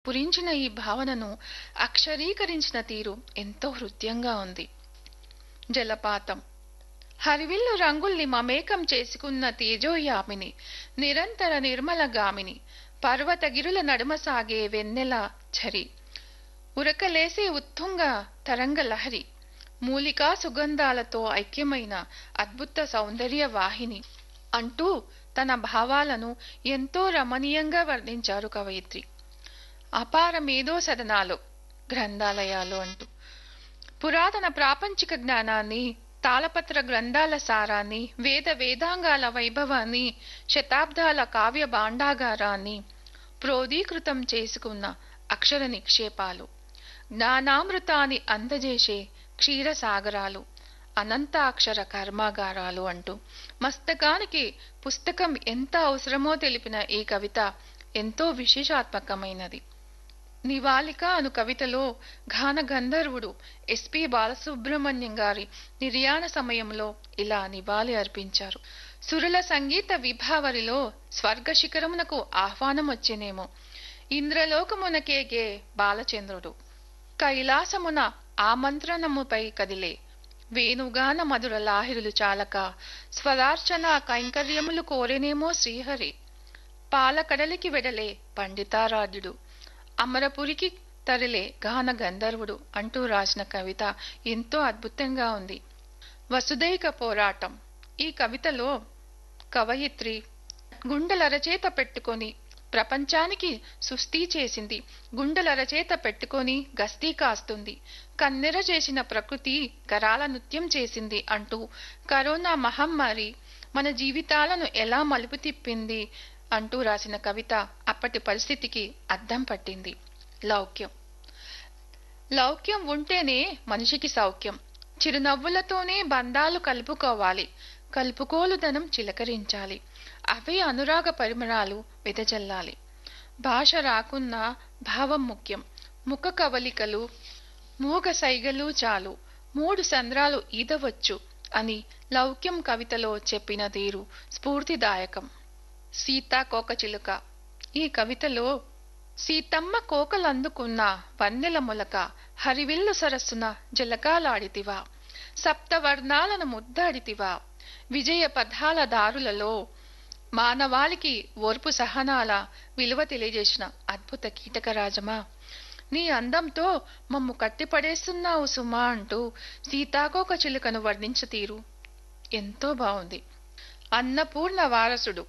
పురించిన ఈ భావనను అక్షరీకరించిన తీరు ఎంతో హృద్యంగా ఉంది జలపాతం హరివిల్లు రంగుల్ని మమేకం చేసుకున్న తేజోయామిని నిరంతర నిర్మల గామిని పర్వతగిరుల నడుమ సాగే వెన్నెల ఝరి ఉరకలేసే ఉత్తుంగ తరంగ లహరి మూలికా సుగంధాలతో ఐక్యమైన అద్భుత సౌందర్య వాహిని అంటూ తన భావాలను ఎంతో రమణీయంగా వర్ణించారు కవయిత్రి అపార మేధో సదనాలు గ్రంథాలయాలు అంటూ పురాతన ప్రాపంచిక జ్ఞానాన్ని తాళపత్ర గ్రంథాల సారాన్ని వేద వేదాంగాల వైభవాన్ని శతాబ్దాల కావ్య భాండాగారాన్ని ప్రోదీకృతం చేసుకున్న అక్షర నిక్షేపాలు జ్ఞానామృతాన్ని అందజేసే క్షీరసాగరాలు అనంతాక్షర కర్మాగారాలు అంటూ మస్తకానికి పుస్తకం ఎంత అవసరమో తెలిపిన ఈ కవిత ఎంతో విశేషాత్మకమైనది నివాళిక అను కవితలో గాన గంధర్వుడు ఎస్పి బాలసుబ్రహ్మణ్యం గారి నిర్యాణ సమయంలో ఇలా నివాళి అర్పించారు సురుల సంగీత విభావరిలో స్వర్గ శిఖరమునకు ఆహ్వానం వచ్చేనేమో ఇంద్రలోకమునకేగే బాలచంద్రుడు కైలాసమున ఆమంత్రణముపై కదిలే వేణుగాన మధుర లాహిరులు చాలక స్వరార్చన కైంకర్యములు కోరేనేమో శ్రీహరి పాలకడలికి వెడలే పండితారాధ్యుడు అమరపురికి తరలే గాన గంధర్వుడు అంటూ రాసిన కవిత ఎంతో అద్భుతంగా ఉంది వసుదైక పోరాటం ఈ కవితలో కవయిత్రి గుండెలరచేత పెట్టుకొని ప్రపంచానికి సుస్థి చేసింది గుండెలరచేత పెట్టుకొని గస్తీ కాస్తుంది కన్నెర చేసిన ప్రకృతి కరాల నృత్యం చేసింది అంటూ కరోనా మహమ్మారి మన జీవితాలను ఎలా మలుపు తిప్పింది అంటూ రాసిన కవిత అప్పటి పరిస్థితికి అద్దం పట్టింది లౌక్యం లౌక్యం ఉంటేనే మనిషికి సౌఖ్యం చిరునవ్వులతోనే బంధాలు కలుపుకోవాలి కలుపుకోలుదనం చిలకరించాలి అవే అనురాగ పరిమళాలు వెదజల్లాలి భాష రాకున్నా భావం ముఖ్యం ముఖ కవలికలు మూగ సైగలు చాలు మూడు సంద్రాలు ఈదవచ్చు అని లౌక్యం కవితలో చెప్పిన తీరు స్ఫూర్తిదాయకం సీతాకోకచిలుక ఈ కవితలో సీతమ్మ కోకలందుకున్న వన్నెల మొలక హరివిల్లు సరస్సున జలకాలాడితివా సప్తవర్ణాలను ముద్దాడితివా విజయ పదాల దారులలో మానవాళికి ఓర్పు సహనాల విలువ తెలియజేసిన అద్భుత కీటకరాజమా నీ అందంతో మమ్ము కట్టిపడేస్తున్నావు సుమా అంటూ సీతాకోక చిలుకను వర్ణించ తీరు ఎంతో బాగుంది అన్నపూర్ణ వారసుడు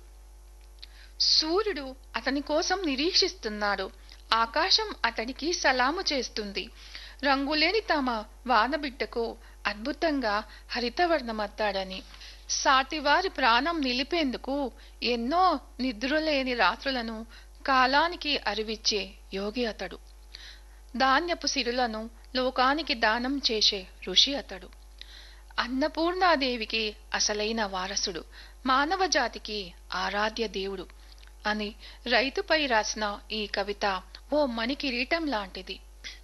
సూర్యుడు అతని కోసం నిరీక్షిస్తున్నాడు ఆకాశం అతడికి సలాము చేస్తుంది రంగులేని తమ వానబిడ్డకు అద్భుతంగా హరితవర్ణమత్తాడని సాటివారి ప్రాణం నిలిపేందుకు ఎన్నో నిద్రలేని రాత్రులను కాలానికి అరివిచ్చే యోగి అతడు ధాన్యపు సిరులను లోకానికి దానం చేసే ఋషి అతడు అన్నపూర్ణాదేవికి అసలైన వారసుడు మానవ జాతికి ఆరాధ్య దేవుడు అని రైతుపై రాసిన ఈ కవిత ఓ మణికిరీటం లాంటిది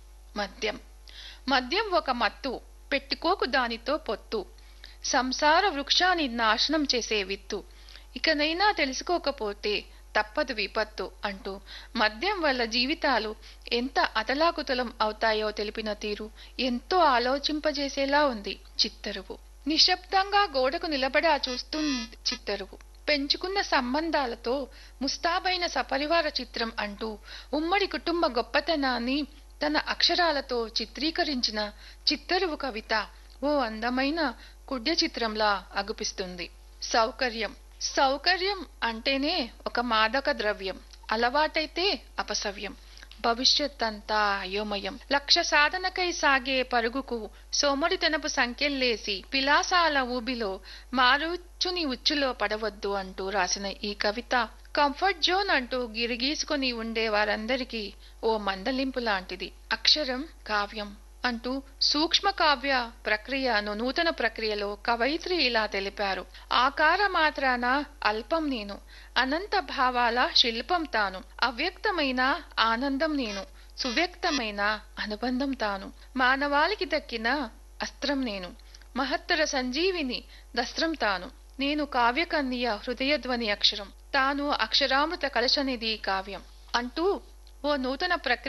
మద్యం మద్యం ఒక మత్తు పెట్టుకోకు దానితో పొత్తు సంసార వృక్షాన్ని నాశనం చేసే విత్తు ఇకనైనా తెలుసుకోకపోతే తప్పదు విపత్తు అంటూ మద్యం వల్ల జీవితాలు ఎంత అతలాకుతలం అవుతాయో తెలిపిన తీరు ఎంతో ఆలోచింపజేసేలా ఉంది చిత్తరువు నిశ్శబ్దంగా గోడకు నిలబడా చూస్తుంది చిత్తరువు పెంచుకున్న సంబంధాలతో ముస్తాబైన సపరివార చిత్రం అంటూ ఉమ్మడి కుటుంబ గొప్పతనాన్ని తన అక్షరాలతో చిత్రీకరించిన చిత్తరువు కవిత ఓ అందమైన కుడ్య చిత్రంలా అగుపిస్తుంది సౌకర్యం సౌకర్యం అంటేనే ఒక మాదక ద్రవ్యం అలవాటైతే అపసవ్యం భవిష్యత్ అంతా అయోమయం లక్ష్య సాధనకై సాగే పరుగుకు సోమరితనపు సంఖ్యల్లేసి పిలాసాల ఊబిలో మారుచుని ఉచ్చులో పడవద్దు అంటూ రాసిన ఈ కవిత కంఫర్ట్ జోన్ అంటూ గిరిగీసుకుని ఉండే వారందరికీ ఓ మందలింపు లాంటిది అక్షరం కావ్యం అంటూ సూక్ష్మ కావ్య ప్రక్రియను నూతన ప్రక్రియలో కవయిత్రి ఇలా తెలిపారు ఆకార మాత్రాన అల్పం నేను అనంత భావాల శిల్పం తాను అవ్యక్తమైన ఆనందం నేను సువ్యక్తమైన అనుబంధం తాను మానవాళికి దక్కిన అస్త్రం నేను మహత్తర సంజీవిని దస్త్రం తాను నేను కావ్యకన్య హృదయధ్వని అక్షరం తాను అక్షరామృత కలశనిధి కావ్యం అంటూ ఓ నూతన ప్రక్రియ